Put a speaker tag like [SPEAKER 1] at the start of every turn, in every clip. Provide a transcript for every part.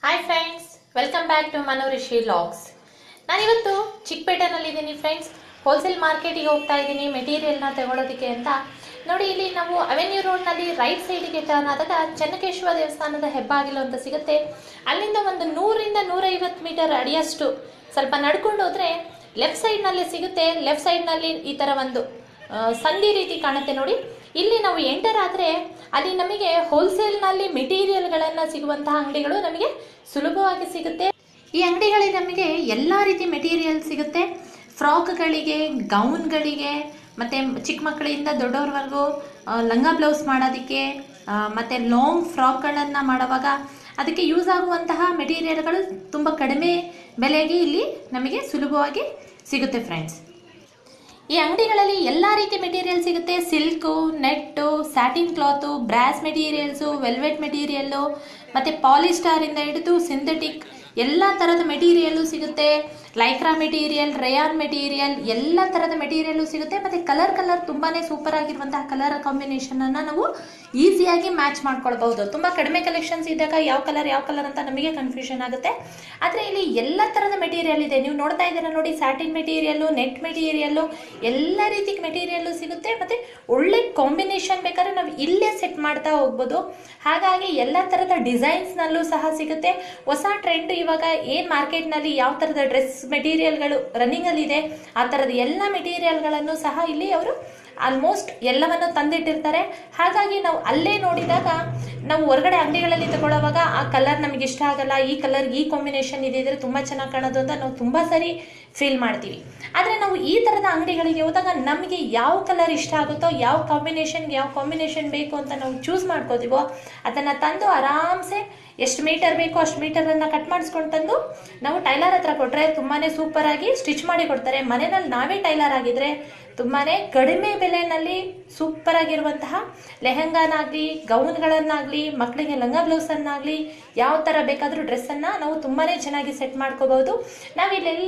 [SPEAKER 1] hi friends welcome back to Manorishi logs ನಾನಿವತ್ತು ಚಿಕ್ಕಪೇಟೆನಲ್ಲಿದ್ದೀನಿ friends wholesale ಮಾರ್ಕೆಟಿಗೆ ಹೋಗ್ತಾ ಇದ್ದೀನಿ ಮೆಟೀರಿಯಲ್ನ ತಗೊಳ್ಳೋದಕ್ಕೆ ಅಂತ ನೋಡಿ ಇಲ್ಲಿ ನಾವು ಅವೆನ್ಯೂ ರೋಡ್ನಲ್ಲಿ ರೈಟ್ ಸೈಡಿಗೆ ಟರ್ನ್ ಆದಾಗ ಚೆನ್ನಕೇಶ್ವರ ದೇವಸ್ಥಾನದ ಹೆಬ್ಬಾಗಿಲು ಅಂತ ಸಿಗುತ್ತೆ ಅಲ್ಲಿಂದ ಒಂದು ನೂರಿಂದ ನೂರೈವತ್ತು ಮೀಟರ್ ಅಡಿಯಷ್ಟು ಸ್ವಲ್ಪ ನಡ್ಕೊಂಡು ಹೋದರೆ ಲೆಫ್ಟ್ ಸೈಡ್ನಲ್ಲಿ ಸಿಗುತ್ತೆ ಲೆಫ್ಟ್ ಸೈಡ್ನಲ್ಲಿ ಈ ಥರ ಒಂದು ಆ, ಸಂಧಿ ರೀತಿ ಕಾಣುತ್ತೆ ನೋಡಿ ಇಲ್ಲಿ ನಾವು ಎಂಟರ್ ಆದರೆ ಅಲ್ಲಿ ನಮಗೆ ಹೋಲ್ಸೇಲ್ನಲ್ಲಿ ಮೆಟೀರಿಯಲ್ಗಳನ್ನು ಸಿಗುವಂತಹ ಅಂಗಡಿಗಳು ನಮಗೆ ಸುಲಭವಾಗಿ ಸಿಗುತ್ತೆ ಈ ಅಂಗಡಿಗಳಲ್ಲಿ ನಮಗೆ ಎಲ್ಲ ರೀತಿ ಮೆಟೀರಿಯಲ್ ಸಿಗುತ್ತೆ ಫ್ರಾಕ್ಗಳಿಗೆ ಗೌನ್ಗಳಿಗೆ ಮತ್ತು ಚಿಕ್ಕ ಮಕ್ಕಳಿಂದ ದೊಡ್ಡವ್ರವರೆಗೂ ಆ, ಲಂಗ ಬ್ಲೌಸ್ ಮಾಡೋದಕ್ಕೆ ಆ, ಮತ್ತು ಲಾಂಗ್ ಫ್ರಾಕ್ಗಳನ್ನು ಮಾಡುವಾಗ ಅದಕ್ಕೆ ಯೂಸ್ ಆಗುವಂತಹ ಮೆಟೀರಿಯಲ್ಗಳು ತುಂಬ ಕಡಿಮೆ ಬೆಲೆಗೆ ಇಲ್ಲಿ ನಮಗೆ ಸುಲಭವಾಗಿ ಸಿಗುತ್ತೆ ಫ್ರೆಂಡ್ಸ್ ಈ ಅಂಗಡಿಗಳಲ್ಲಿ ಎಲ್ಲ ರೀತಿ ಮೆಟೀರಿಯಲ್ ಸಿಗುತ್ತೆ silk net satin cloth brass materials velvet material ಮತ್ತು ಪಾಲಿಸ್ಟಾರಿಂದ ಹಿಡಿದು ಸಿಂಥೆಟಿಕ್ ಎಲ್ಲ ಥರದ ಮೆಟೀರಿಯಲ್ಲು ಸಿಗುತ್ತೆ ಲೈಕ್ರಾ ಮೆಟೀರಿಯಲ್ ರೇಯಾನ್ ಮೆಟೀರಿಯಲ್ ಎಲ್ಲ ಥರದ ಮೆಟೀರಿಯಲ್ಲು ಸಿಗುತ್ತೆ ಮತ್ತು ಕಲರ್ ಕಲರ್ ತುಂಬಾ ಸೂಪರ್ ಆಗಿರುವಂತಹ ಕಲರ್ ಕಾಂಬಿನೇಷನನ್ನು ನಾವು ಈಸಿಯಾಗಿ ಮ್ಯಾಚ್ ಮಾಡ್ಕೊಳ್ಬಹುದು ತುಂಬ ಕಡಿಮೆ ಕಲೆಕ್ಷನ್ಸ್ ಇದ್ದಾಗ ಯಾವ ಕಲರ್ ಯಾವ ಕಲರ್ ಅಂತ ನಮಗೆ ಕನ್ಫ್ಯೂಷನ್ ಆಗುತ್ತೆ ಆದರೆ ಇಲ್ಲಿ ಎಲ್ಲ ಥರದ ಮೆಟೀರಿಯಲ್ ಇದೆ ನೀವು ನೋಡ್ತಾ ಇದ್ದೀರಾ ನೋಡಿ ಸ್ಯಾಟಿನ್ ಮೆಟೀರಿಯಲ್ಲು ನೆಟ್ ಮೆಟೀರಿಯಲ್ಲು ಎಲ್ಲ ರೀತಿ ಮೆಟೀರಿಯಲ್ಲು ಸಿಗುತ್ತೆ ಮತ್ತು ಒಳ್ಳೆ ಕಾಂಬಿನೇಷನ್ ಬೇಕಾದ್ರೆ ನಾವು ಇಲ್ಲೇ ಸೆಟ್ ಮಾಡ್ತಾ ಹೋಗ್ಬೋದು ಹಾಗಾಗಿ ಎಲ್ಲ ಥರದ ಡಿಸೈನ್ಸ್ನಲ್ಲೂ ಸಹ ಸಿಗುತ್ತೆ ಹೊಸ ಟ್ರೆಂಡ್ ಇವಾಗ ಏನು ಮಾರ್ಕೆಟ್ನಲ್ಲಿ ಯಾವ ಥರದ ಡ್ರೆಸ್ ಮೆಟೀರಿಯಲ್ಗಳು ರನ್ನಿಂಗಲ್ಲಿದೆ ಆ ಥರದ ಎಲ್ಲ ಮೆಟೀರಿಯಲ್ಗಳನ್ನು ಸಹ ಇಲ್ಲಿ ಅವರು ಆಲ್ಮೋಸ್ಟ್ ಎಲ್ಲವನ್ನು ತಂದಿಟ್ಟಿರ್ತಾರೆ ಹಾಗಾಗಿ ನಾವು ಅಲ್ಲೇ ನೋಡಿದಾಗ ನಾವು ಹೊರಗಡೆ ಅಂಗಡಿಗಳಲ್ಲಿ ತಗೊಳ್ಳೋವಾಗ ಆ ಕಲರ್ ನಮಗೆ ಇಷ್ಟ ಆಗಲ್ಲ ಈ ಕಲರ್ ಈ ಕಾಂಬಿನೇಷನ್ ಇದಿದ್ರೆ ತುಂಬ ಚೆನ್ನಾಗಿ ಕಾಣೋದು ಅಂತ ನಾವು ತುಂಬ ಸರಿ ಫೀಲ್ ಮಾಡ್ತೀವಿ ಆದರೆ ನಾವು ಈ ಥರದ ಅಂಗಡಿಗಳಿಗೆ ಹೋದಾಗ ನಮಗೆ ಯಾವ ಕಲರ್ ಇಷ್ಟ ಆಗುತ್ತೋ ಯಾವ ಕಾಂಬಿನೇಷನ್ಗೆ ಯಾವ ಕಾಂಬಿನೇಷನ್ ಬೇಕು ಅಂತ ನಾವು ಚೂಸ್ ಮಾಡ್ಕೋತೀವೋ ಅದನ್ನು ತಂದು ಆರಾಮ್ಸೆ ಎಷ್ಟು ಮೀಟರ್ ಬೇಕೋ ಅಷ್ಟು ಮೀಟರನ್ನು ಕಟ್ ಮಾಡಿಸ್ಕೊಂಡು ತಂದು ನಾವು ಟೈಲರ್ ಹತ್ರ ಕೊಟ್ಟರೆ ತುಂಬಾ ಸೂಪರಾಗಿ ಸ್ಟಿಚ್ ಮಾಡಿ ಕೊಡ್ತಾರೆ ಮನೆಯಲ್ಲಿ ನಾವೇ ಟೈಲರ್ ಆಗಿದ್ರೆ ತುಂಬಾ ಕಡಿಮೆ ಬೆಲೆಯಲ್ಲಿ ಸೂಪರ್ ಆಗಿರುವಂತಹ ಲೆಹಂಗಾನಾಗಲಿ ಗೌನ್ಗಳನ್ನಾಗಲಿ ಮಕ್ಕಳಿಗೆ ಲಂಗ ಬ್ಲೌಸನ್ನಾಗಲಿ ಯಾವ ಥರ ಬೇಕಾದರೂ ಡ್ರೆಸ್ಸನ್ನು ನಾವು ತುಂಬಾ ಚೆನ್ನಾಗಿ ಸೆಟ್ ಮಾಡ್ಕೋಬಹುದು ನಾವಿಲ್ಲೆಲ್ಲ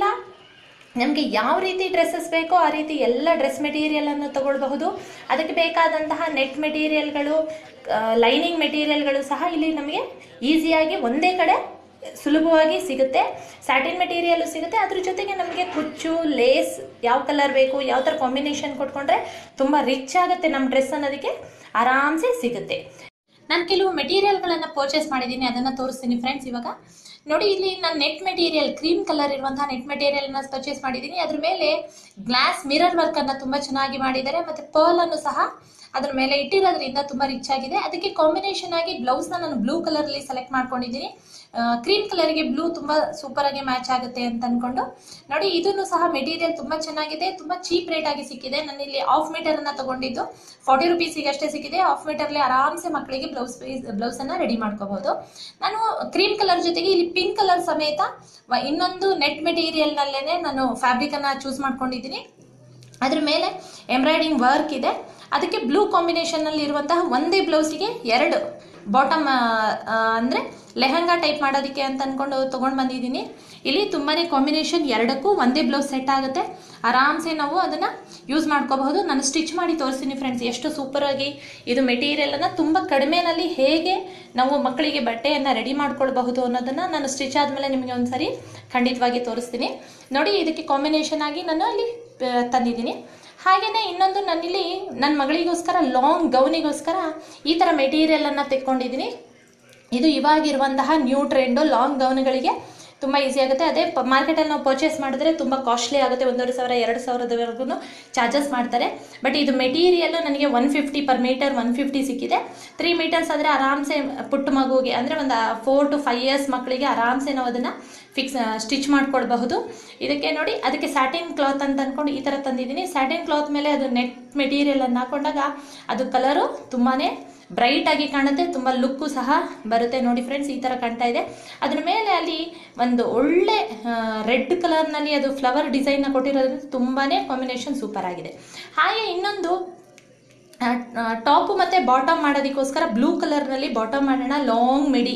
[SPEAKER 1] ನಮಗೆ ಯಾವ ರೀತಿ ಡ್ರೆಸ್ಸಸ್ ಬೇಕೋ ಆ ರೀತಿ ಎಲ್ಲ ಡ್ರೆಸ್ ಮೆಟೀರಿಯಲನ್ನು ತಗೊಳ್ಬಹುದು ಅದಕ್ಕೆ ಬೇಕಾದಂತಹ ನೆಟ್ ಮೆಟೀರಿಯಲ್ಗಳು ಲೈನಿಂಗ್ ಮೆಟೀರಿಯಲ್ಗಳು ಸಹ ಇಲ್ಲಿ ನಮಗೆ ಈಸಿಯಾಗಿ ಒಂದೇ ಕಡೆ ಸುಲಭವಾಗಿ ಸಿಗುತ್ತೆ ಸ್ಯಾಟಿನ್ ಮೆಟೀರಿಯಲ್ಲು ಸಿಗುತ್ತೆ ಅದ್ರ ಜೊತೆಗೆ ನಮಗೆ ಕುಚ್ಚು ಲೇಸ್ ಯಾವ ಕಲರ್ ಬೇಕು ಯಾವ ಥರ ಕಾಂಬಿನೇಷನ್ ಕೊಟ್ಕೊಂಡ್ರೆ ತುಂಬ ರಿಚ್ ಆಗುತ್ತೆ ನಮ್ಮ ಡ್ರೆಸ್ ಅನ್ನೋದಕ್ಕೆ ಆರಾಮ್ಸೆ ಸಿಗುತ್ತೆ ನಾನು ಕೆಲವು ಮೆಟೀರಿಯಲ್ಗಳನ್ನು ಪರ್ಚೇಸ್ ಮಾಡಿದ್ದೀನಿ ಅದನ್ನು ತೋರಿಸ್ತೀನಿ ಫ್ರೆಂಡ್ಸ್ ಇವಾಗ ನೋಡಿ ಇಲ್ಲಿ ನಾನು ನೆಟ್ ಮೆಟೀರಿಯಲ್ ಕ್ರೀಮ್ ಕಲರ್ ಇರುವಂತಹ ನೆಟ್ ಮೆಟೀರಿಯಲ್ನ ಪರ್ಚೇಸ್ ಮಾಡಿದ್ದೀನಿ ಅದ್ರ ಮೇಲೆ ಗ್ಲಾಸ್ ಮಿರರ್ ವರ್ಕನ್ನು ತುಂಬ ಚೆನ್ನಾಗಿ ಮಾಡಿದ್ದಾರೆ ಮತ್ತು ಪರ್ಲ್ ಅನ್ನು ಸಹ ಅದ್ರ ಮೇಲೆ ಇಟ್ಟಿರೋದ್ರಿಂದ ತುಂಬ ರಿಚ್ ಆಗಿದೆ ಅದಕ್ಕೆ ಕಾಂಬಿನೇಷನ್ ಆಗಿ ಬ್ಲೌಸ್ನ ನಾನು ಬ್ಲೂ ಕಲರಲ್ಲಿ ಸೆಲೆಕ್ಟ್ ಮಾಡ್ಕೊಂಡಿದ್ದೀನಿ ಕ್ರೀಮ್ ಕಲರ್ಗೆ ಬ್ಲೂ ತುಂಬ ಸೂಪರ್ ಆಗಿ ಮ್ಯಾಚ್ ಆಗುತ್ತೆ ಅಂತ ಅನ್ಕೊಂಡು ನೋಡಿ ಇದನ್ನು ಸಹ ಮೆಟೀರಿಯಲ್ ತುಂಬ ಚೆನ್ನಾಗಿದೆ ತುಂಬ ಚೀಪ್ ರೇಟ್ ಆಗಿ ಸಿಕ್ಕಿದೆ ನಾನು ಇಲ್ಲಿ ಆಫ್ ಮೀಟರ್ ಅನ್ನ ತಗೊಂಡಿದ್ದು ಫಾರ್ಟಿ ರುಪೀಸಿಗೆ ಅಷ್ಟೇ ಸಿಕ್ಕಿದೆ ಆಫ್ ಮೀಟರ್ಲಿ ಆರಾಮ್ಸೆ ಮಕ್ಕಳಿಗೆ ಬ್ಲೌಸ್ ಬ್ಲೌಸ್ ಅನ್ನ ರೆಡಿ ಮಾಡ್ಕೋಬಹುದು ನಾನು ಕ್ರೀಮ್ ಕಲರ್ ಜೊತೆಗೆ ಇಲ್ಲಿ ಪಿಂಕ್ ಕಲರ್ ಸಮೇತ ವ- ಇನ್ನೊಂದು ನೆಟ್ ಮೆಟೀರಿಯಲ್ ನಲ್ಲೇನೆ ನಾನು ಫ್ಯಾಬ್ರಿಕ್ ಅನ್ನ ಚೂಸ್ ಮಾಡ್ಕೊಂಡಿದ್ದೀನಿ ಅದ್ರ ಮೇಲೆ ಎಂಬ್ರಾಯ್ಡಿಂಗ್ ವರ್ಕ್ ಇದೆ ಅದಕ್ಕೆ ಬ್ಲೂ ಕಾಂಬಿನೇಷನ್ನಲ್ಲಿ ಇರುವಂತಹ ಒಂದೇ ಬ್ಲೌಸಿಗೆ ಎರಡು ಬಾಟಮ್ ಅಂದರೆ ಲೆಹಂಗಾ ಟೈಪ್ ಮಾಡೋದಕ್ಕೆ ಅಂತ ಅಂದ್ಕೊಂಡು ತೊಗೊಂಡು ಬಂದಿದ್ದೀನಿ ಇಲ್ಲಿ ತುಂಬಾ ಕಾಂಬಿನೇಷನ್ ಎರಡಕ್ಕೂ ಒಂದೇ ಬ್ಲೌಸ್ ಸೆಟ್ ಆಗುತ್ತೆ ಆರಾಮ್ಸೆ ನಾವು ಅದನ್ನು ಯೂಸ್ ಮಾಡ್ಕೋಬಹುದು ನಾನು ಸ್ಟಿಚ್ ಮಾಡಿ ತೋರಿಸ್ತೀನಿ ಫ್ರೆಂಡ್ಸ್ ಎಷ್ಟು ಸೂಪರಾಗಿ ಇದು ಮೆಟೀರಿಯಲನ್ನು ತುಂಬ ಕಡಿಮೆನಲ್ಲಿ ಹೇಗೆ ನಾವು ಮಕ್ಕಳಿಗೆ ಬಟ್ಟೆಯನ್ನು ರೆಡಿ ಮಾಡ್ಕೊಳ್ಬಹುದು ಅನ್ನೋದನ್ನು ನಾನು ಸ್ಟಿಚ್ ಆದಮೇಲೆ ನಿಮಗೆ ಒಂದ್ಸರಿ ಖಂಡಿತವಾಗಿ ತೋರಿಸ್ತೀನಿ ನೋಡಿ ಇದಕ್ಕೆ ಕಾಂಬಿನೇಷನ್ ಆಗಿ ನಾನು ಅಲ್ಲಿ ಆ, ತಂದಿದ್ದೀನಿ ಹಾಗೆಯೇ ಇನ್ನೊಂದು ನಾನಿಲ್ಲಿ ನನ್ನ ಮಗಳಿಗೋಸ್ಕರ ಲಾಂಗ್ ಗೌನಿಗೋಸ್ಕರ ಈ ಥರ ಮೆಟೀರಿಯಲನ್ನು ತೆಕ್ಕೊಂಡಿದ್ದೀನಿ ಇದು ಇವಾಗಿರುವಂತಹ ನ್ಯೂ ಟ್ರೆಂಡು ಲಾಂಗ್ ಗೌನ್ಗಳಿಗೆ ತುಂಬ ಈಸಿ ಆಗುತ್ತೆ ಅದೇ ಪ ಮಾರ್ಕೆಟಲ್ಲಿ ನಾವು ಪರ್ಚೇಸ್ ಮಾಡಿದ್ರೆ ತುಂಬ ಕಾಸ್ಟ್ಲಿ ಆಗುತ್ತೆ ಒಂದೂವರೆ ಸಾವಿರ ಎರಡು ಸಾವಿರದವರೆಗೂ ಚಾರ್ಜಸ್ ಮಾಡ್ತಾರೆ ಬಟ್ ಇದು ಮೆಟೀರಿಯಲ್ಲು ನನಗೆ one fifty per metre one fifty ಸಿಕ್ಕಿದೆ ತ್ರೀ ಮೀಟರ್ಸ್ ಆದರೆ ಆರಾಮ್ಸೆ ಪುಟ್ಟ ಮಗುಗೆ ಅಂದರೆ ಒಂದು ಫೋರ್ ಟು ಫೈವ್ ಇಯರ್ಸ್ ಮಕ್ಕಳಿಗೆ ಆರಾಮ್ಸೆ ನಾವು ಅದನ್ನು ಫಿಕ್ಸ್ ಸ್ಟಿಚ್ ಮಾಡ್ಕೊಳ್ಬಹುದು ಇದಕ್ಕೆ ನೋಡಿ ಅದಕ್ಕೆ ಸ್ಯಾಟಿನ್ ಕ್ಲಾತ್ ಅಂತ ಅಂದ್ಕೊಂಡು ಈ ಥರ ತಂದಿದ್ದೀನಿ ಸ್ಯಾಟಿನ್ ಕ್ಲಾತ್ ಮೇಲೆ ಅದು ನೆಟ್ ಮೆಟೀರಿಯಲನ್ನು ಹಾಕೊಂಡಾಗ ಅದು ಕಲರು ತುಂಬಾ ಬ್ರೈಟ್ ಆಗಿ ಕಾಣುತ್ತೆ ತುಂಬ ಲುಕ್ಕು ಸಹ ಬರುತ್ತೆ ನೋಡಿ ಫ್ರೆಂಡ್ಸ್ ಈ ಥರ ಕಾಣ್ತಾ ಇದೆ ಅದ್ರ ಮೇಲೆ ಅಲ್ಲಿ ಒಂದು ಒಳ್ಳೆ ರೆಡ್ ಕಲರ್ನಲ್ಲಿ ಅದು ಫ್ಲವರ್ ಡಿಸೈನ್ನ ಕೊಟ್ಟಿರೋದ್ರಿಂದ ತುಂಬಾ ಕಾಂಬಿನೇಷನ್ ಸೂಪರ್ ಆಗಿದೆ ಹಾಗೆ ಇನ್ನೊಂದು ಟಾಪು ಮತ್ತು ಬಾಟಮ್ ಮಾಡೋದಕ್ಕೋಸ್ಕರ ಬ್ಲೂ ಕಲರ್ನಲ್ಲಿ ಬಾಟಮ್ ಮಾಡೋಣ ಲಾಂಗ್ ಮಿಡಿ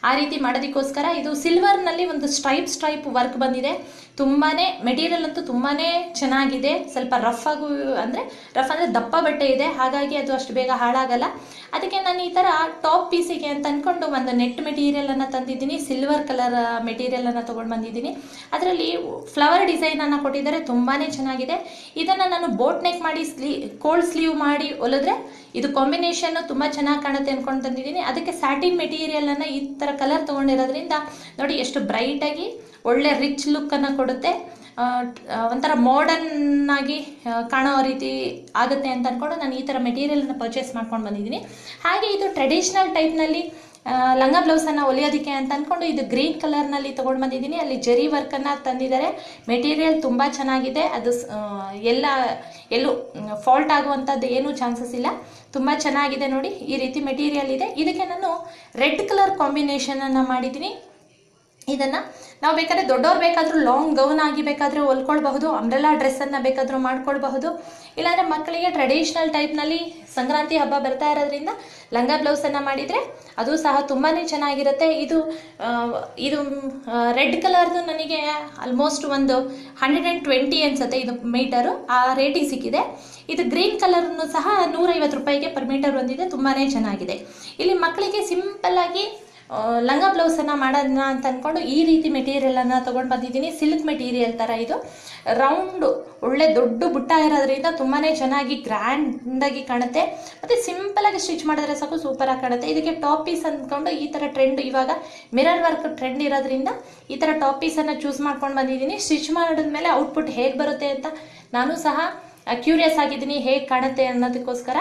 [SPEAKER 1] ಆ ರೀತಿ ಮಾಡೋದಕ್ಕೋಸ್ಕರ ಇದು ಸಿಲ್ವರ್ನಲ್ಲಿ ಒಂದು ಸ್ಟ್ರೈಪ್ ಸ್ಟ್ರೈಪ್ ವರ್ಕ್ ಬಂದಿದೆ ತುಂಬಾ ಮೆಟೀರಿಯಲ್ ಅಂತೂ ತುಂಬಾ ಚೆನ್ನಾಗಿದೆ ಸ್ವಲ್ಪ ರಫ್ ಆಗು ಅಂದರೆ ರಫ್ ಅಂದರೆ ದಪ್ಪ ಬಟ್ಟೆ ಇದೆ ಹಾಗಾಗಿ ಅದು ಅಷ್ಟು ಬೇಗ ಹಾಳಾಗಲ್ಲ ಅದಕ್ಕೆ ನಾನು ಈ ಥರ ಟಾಪ್ ಪೀಸಿಗೆ ಅಂತ ಅಂದ್ಕೊಂಡು ಒಂದು ನೆಟ್ ಮೆಟೀರಿಯಲನ್ನು ತಂದಿದ್ದೀನಿ ಸಿಲ್ವರ್ ಕಲರ್ ಮೆಟೀರಿಯಲನ್ನು ತೊಗೊಂಡು ಬಂದಿದ್ದೀನಿ ಅದರಲ್ಲಿ ಫ್ಲವರ್ ಡಿಸೈನನ್ನು ಕೊಟ್ಟಿದ್ದಾರೆ ತುಂಬಾ ಚೆನ್ನಾಗಿದೆ ಇದನ್ನು ನಾನು ಬೋಟ್ ನೆಕ್ ಮಾಡಿ ಸ್ಲೀ ಕೋಲ್ಡ್ ಸ್ಲೀವ್ ಮಾಡಿ ಹೊಲಿದ್ರೆ ಇದು ಕಾಂಬಿನೇಷನ್ ತುಂಬ ಚೆನ್ನಾಗಿ ಕಾಣುತ್ತೆ ಅಂದ್ಕೊಂಡು ತಂದಿದ್ದೀನಿ ಅದಕ್ಕೆ ಸ್ಯಾಟಿನ್ ಮೆಟೀರಿಯಲನ್ನು ಈ ಥರ ಕಲರ್ ತೊಗೊಂಡಿರೋದ್ರಿಂದ ನೋಡಿ ಎಷ್ಟು ಬ್ರೈಟಾಗಿ ಒಳ್ಳೆ ರಿಚ್ ಲುಕ್ಕನ್ನು ಕೊಡುತ್ತೆ ಆ, ಆ, ಒಂಥರ ಮಾಡರ್ನ್ ಆಗಿ ಆ, ಕಾಣೋ ರೀತಿ ಆಗುತ್ತೆ ಅಂತ ಅಂದ್ಕೊಂಡು ನಾನು ಈ ಥರ ಮೆಟೀರಿಯಲ್ನ ಪರ್ಚೇಸ್ ಮಾಡ್ಕೊಂಡು ಬಂದಿದ್ದೀನಿ ಹಾಗೆ ಇದು ಟ್ರೆಡಿಷ್ನಲ್ ಟೈಪ್ನಲ್ಲಿ ಲಂಗ ಬ್ಲೌಸನ್ನು ಹೊಲಿಯೋದಕ್ಕೆ ಅಂತ ಅಂದ್ಕೊಂಡು ಇದು ಗ್ರೀನ್ ಕಲರ್ನಲ್ಲಿ ತೊಗೊಂಡು ಬಂದಿದ್ದೀನಿ ಅಲ್ಲಿ ಜರಿ ವರ್ಕನ್ನು ತಂದಿದ್ದಾರೆ ಮೆಟೀರಿಯಲ್ ತುಂಬ ಚೆನ್ನಾಗಿದೆ ಅದು ಸ್- ಆ, ಎಲ್ಲ ಎಲ್ಲೂ ಫಾಲ್ಟ್ ಆಗುವಂಥದ್ದು ಏನೂ ಚಾನ್ಸಸ್ ಇಲ್ಲ ತುಂಬ ಚೆನ್ನಾಗಿದೆ ನೋಡಿ ಈ ರೀತಿ ಮೆಟೀರಿಯಲ್ ಇದೆ ಇದಕ್ಕೆ ನಾನು ರೆಡ್ ಕಲರ್ ಕಾಂಬಿನೇಷನನ್ನು ಮಾಡಿದ್ದೀನಿ ಇದನ್ನು ನಾವು ಬೇಕಾದ್ರೆ ದೊಡ್ಡವ್ರು ಬೇಕಾದರೂ ಲಾಂಗ್ ಗೌನ್ ಆಗಿ ಬೇಕಾದರೆ ಹೊಲ್ಕೊಳ್ಬಹುದು ಅಂಬ್ರೆಲಾ ಡ್ರೆಸ್ಸನ್ನು ಬೇಕಾದರೂ ಮಾಡ್ಕೊಳ್ಬಹುದು ಇಲ್ಲಾಂದರೆ ಮಕ್ಕಳಿಗೆ ಟ್ರೆಡಿಷ್ನಲ್ ಟೈಪ್ನಲ್ಲಿ ಸಂಕ್ರಾಂತಿ ಹಬ್ಬ ಬರ್ತಾ ಇರೋದ್ರಿಂದ ಲಂಗ ಬ್ಲೌಸನ್ನು ಮಾಡಿದರೆ ಅದು ಸಹ ತುಂಬಾ ಚೆನ್ನಾಗಿರುತ್ತೆ ಇದು ಆ, ಇದು ರೆಡ್ ಕಲರ್ದು ನನಗೆ ಆಲ್ಮೋಸ್ಟ್ ಒಂದು ಹಂಡ್ರೆಡ್ ಆ್ಯಂಡ್ ಟ್ವೆಂಟಿ ಅನ್ಸುತ್ತೆ ಇದು ಮೀಟರು ಆ ರೇಟಿಗೆ ಸಿಕ್ಕಿದೆ ಇದು ಗ್ರೀನ್ ಕಲರ್ನು ಸಹ ನೂರೈವತ್ತು ರೂಪಾಯಿಗೆ ಪರ್ ಮೀಟರ್ ಬಂದಿದೆ ತುಂಬಾ ಚೆನ್ನಾಗಿದೆ ಇಲ್ಲಿ ಮಕ್ಕಳಿಗೆ ಸಿಂಪಲ್ಲಾಗಿ ಆ, ಲಂಗ ಬ್ಲೌಸನ್ನು ಮಾಡೋಣ ಅಂತ ಅಂದ್ಕೊಂಡು ಈ ರೀತಿ ಮೆಟೀರಿಯಲನ್ನು ತೊಗೊಂಡು ಬಂದಿದ್ದೀನಿ ಸಿಲ್ಕ್ ಮೆಟೀರಿಯಲ್ ಥರ ಇದು ರೌಂಡು ಒಳ್ಳೆ ದೊಡ್ಡ ಬುಟ್ಟ ಇರೋದ್ರಿಂದ ತುಂಬಾ ಚೆನ್ನಾಗಿ ಗ್ರ್ಯಾಂಡಾಗಿ ಕಾಣುತ್ತೆ ಮತ್ತು ಸಿಂಪಲಾಗಿ ಸ್ಟಿಚ್ ಮಾಡಿದ್ರೆ ಸಾಕು ಸೂಪರಾಗಿ ಕಾಣುತ್ತೆ ಇದಕ್ಕೆ ಟಾಪ್ ಪೀಸ್ ಅಂದ್ಕೊಂಡು ಈ ಥರ ಟ್ರೆಂಡ್ ಇವಾಗ ಮಿರರ್ ವರ್ಕ್ ಟ್ರೆಂಡ್ ಇರೋದ್ರಿಂದ ಈ ಥರ ಟಾಪ್ ಪೀಸನ್ನು ಚೂಸ್ ಮಾಡ್ಕೊಂಡು ಬಂದಿದ್ದೀನಿ ಸ್ಟಿಚ್ ಮಾಡಿದ್ಮೇಲೆ ಔಟ್ಪುಟ್ ಹೇಗೆ ಬರುತ್ತೆ ಅಂತ ನಾನು ಸಹ ಕ್ಯೂರಿಯಸ್ ಆಗಿದ್ದೀನಿ ಹೇಗೆ ಕಾಣುತ್ತೆ ಅನ್ನೋದಕ್ಕೋಸ್ಕರ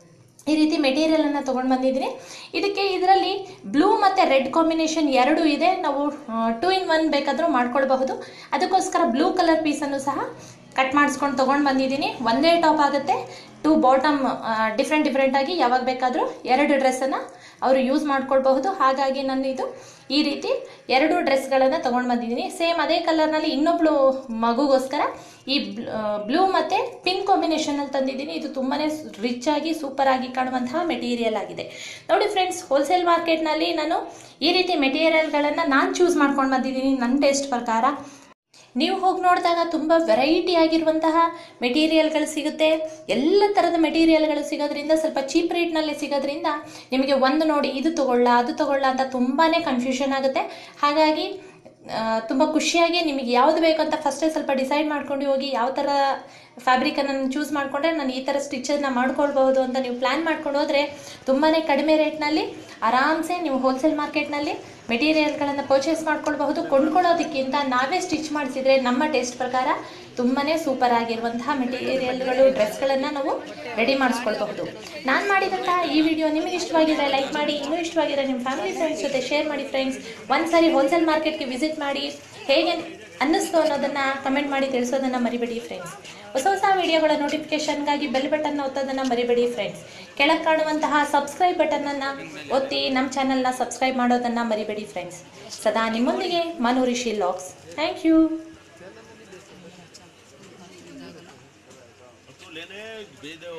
[SPEAKER 1] ಈ ರೀತಿ ಮೆಟೀರಿಯಲನ್ನು ತೊಗೊಂಡು ಬಂದಿದ್ದೀನಿ ಇದಕ್ಕೆ ಇದರಲ್ಲಿ ಬ್ಲೂ ಮತ್ತು ರೆಡ್ ಕಾಂಬಿನೇಷನ್ ಎರಡೂ ಇದೆ ನಾವು ಟೂ ಇನ್ ಒನ್ ಬೇಕಾದರೂ ಮಾಡ್ಕೊಳ್ಬಹುದು ಅದಕ್ಕೋಸ್ಕರ ಬ್ಲೂ ಕಲರ್ ಪೀಸನ್ನು ಸಹ ಕಟ್ ಮಾಡಿಸ್ಕೊಂಡು ತೊಗೊಂಡು ಬಂದಿದ್ದೀನಿ ಒಂದೇ ಟಾಪ್ ಆಗುತ್ತೆ ಟೂ ಬಾಟಮ್ ಡಿಫ್ರೆಂಟ್ ಡಿಫ್ರೆಂಟಾಗಿ ಯಾವಾಗ ಬೇಕಾದರೂ ಎರಡು ಡ್ರೆಸ್ಸನ್ನು ಅವರು ಯೂಸ್ ಮಾಡ್ಕೊಳ್ಬಹುದು ಹಾಗಾಗಿ ನಾನು ಇದು ಈ ರೀತಿ ಎರಡು ಡ್ರೆಸ್ಗಳನ್ನು ತೊಗೊಂಡು ಬಂದಿದ್ದೀನಿ ಸೇಮ್ ಅದೇ ಕಲರ್ನಲ್ಲಿ ಇನ್ನೊಬ್ಳು ಮಗುಗೋಸ್ಕರ ಈ ಬ್ಲೂ ಮತ್ತು ಪಿಂಕ್ ಕಾಂಬಿನೇಷನಲ್ಲಿ ತಂದಿದ್ದೀನಿ ಇದು ತುಂಬಾ ರಿಚ್ ಆಗಿ ಸೂಪರ್ ಆಗಿ ಕಾಣುವಂತಹ ಮೆಟೀರಿಯಲ್ ಆಗಿದೆ ನೋಡಿ ಫ್ರೆಂಡ್ಸ್ ಹೋಲ್ಸೇಲ್ ಮಾರ್ಕೆಟ್ನಲ್ಲಿ ನಾನು ಈ ರೀತಿ ಮೆಟೀರಿಯಲ್ಗಳನ್ನು ನಾನು ಚೂಸ್ ಮಾಡ್ಕೊಂಡು ಬಂದಿದ್ದೀನಿ ನನ್ನ ಟೇಸ್ಟ್ ಪ್ರಕಾರ ನೀವು ಹೋಗಿ ನೋಡಿದಾಗ ತುಂಬ ವೆರೈಟಿ ಆಗಿರುವಂತಹ ಮೆಟೀರಿಯಲ್ಗಳು ಸಿಗುತ್ತೆ ಎಲ್ಲ ಥರದ ಮೆಟೀರಿಯಲ್ಗಳು ಸಿಗೋದ್ರಿಂದ ಸ್ವಲ್ಪ ಚೀಪ್ ರೇಟ್ನಲ್ಲಿ ಸಿಗೋದ್ರಿಂದ ನಿಮಗೆ ಒಂದು ನೋಡಿ ಇದು ತಗೊಳ್ಳ ಅದು ತಗೊಳ್ಳ ಅಂತ ತುಂಬಾ ಕನ್ಫ್ಯೂಷನ್ ಆಗುತ್ತೆ ಹಾಗಾಗಿ ತುಂಬ ಖುಷಿಯಾಗಿ ನಿಮಗೆ ಯಾವುದು ಬೇಕು ಅಂತ ಫಸ್ಟೇ ಸ್ವಲ್ಪ ಡಿಸೈಡ್ ಮಾಡ್ಕೊಂಡು ಹೋಗಿ ಯಾವ ಥರ ಫ್ಯಾಬ್ರಿಕನ್ನು ಚೂಸ್ ಮಾಡಿಕೊಂಡ್ರೆ ನಾನು ಈ ಥರ ಸ್ಟಿಚನ್ನು ಮಾಡ್ಕೊಳ್ಬಹುದು ಅಂತ ನೀವು ಪ್ಲ್ಯಾನ್ ಮಾಡ್ಕೊಂಡು ಹೋದರೆ ತುಂಬಾ ಕಡಿಮೆ ರೇಟ್ನಲ್ಲಿ ಆರಾಮ್ಸೆ ನೀವು ಹೋಲ್ಸೇಲ್ ಮಾರ್ಕೆಟ್ನಲ್ಲಿ ಮೆಟೀರಿಯಲ್ಗಳನ್ನು ಪರ್ಚೇಸ್ ಮಾಡ್ಕೊಳ್ಬಹುದು ಕೊಂಡ್ಕೊಳ್ಳೋದಕ್ಕಿಂತ ನಾವೇ ಸ್ಟಿಚ್ ಮಾಡಿಸಿದ್ರೆ ನಮ್ಮ ಟೇಸ್ಟ್ ಪ್ರಕಾರ ತುಂಬಾ ಸೂಪರ್ ಆಗಿರುವಂತಹ ಮೆಟೀರಿಯಲ್ಗಳು ಡ್ರೆಸ್ಗಳನ್ನು ನಾವು ರೆಡಿ ಮಾಡಿಸ್ಕೊಳ್ಬಹುದು ನಾನು ಮಾಡಿದಂತಹ ಈ ವಿಡಿಯೋ ನಿಮಗೆ ಇಷ್ಟವಾಗಿದ್ರೆ ಲೈಕ್ ಮಾಡಿ ಇನ್ನೂ ಇಷ್ಟವಾಗಿದ್ರೆ ನಿಮ್ಮ ಫ್ಯಾಮಿಲಿ ಫ್ರೆಂಡ್ಸ್ ಜೊತೆ ಶೇರ್ ಮಾಡಿ ಫ್ರೆಂಡ್ಸ್ ಒಂದ್ಸರಿ ಹೋಲ್ಸೇಲ್ ಮಾರ್ಕೆಟ್ಗೆ ವಿಸಿಟ್ ಮಾಡಿ ಹೇಗೆ ಅನ್ನಿಸ್ತು ಅನ್ನೋದನ್ನು ಕಮೆಂಟ್ ಮಾಡಿ ತಿಳಿಸೋದನ್ನು ಮರಿಬೇಡಿ ಫ್ರೆಂಡ್ಸ್ ಹೊಸ ಹೊಸ ವಿಡಿಯೋಗಳ ನೋಟಿಫಿಕೇಷನ್ಗಾಗಿ ಬೆಲ್ ಬಟನ್ ಒತ್ತೋದನ್ನು ಮರಿಬೇಡಿ ಫ್ರೆಂಡ್ಸ್ ಕೆಳಗೆ ಕಾಣುವಂತಹ ಸಬ್ಸ್ಕ್ರೈಬ್ ಬಟನನ್ನು ಒತ್ತಿ ನಮ್ಮ ಚಾನಲ್ನ ಸಬ್ಸ್ಕ್ರೈಬ್ ಮಾಡೋದನ್ನು ಮರಿಬೇಡಿ ಫ್ರೆಂಡ್ಸ್ ಸದಾ ನಿಮ್ಮೊಂದಿಗೆ ಮನೋರಿಶಿ ಲಾಗ್ಸ್ ಥ್ಯಾಂಕ್ ಯು
[SPEAKER 2] तो लेने भेज दो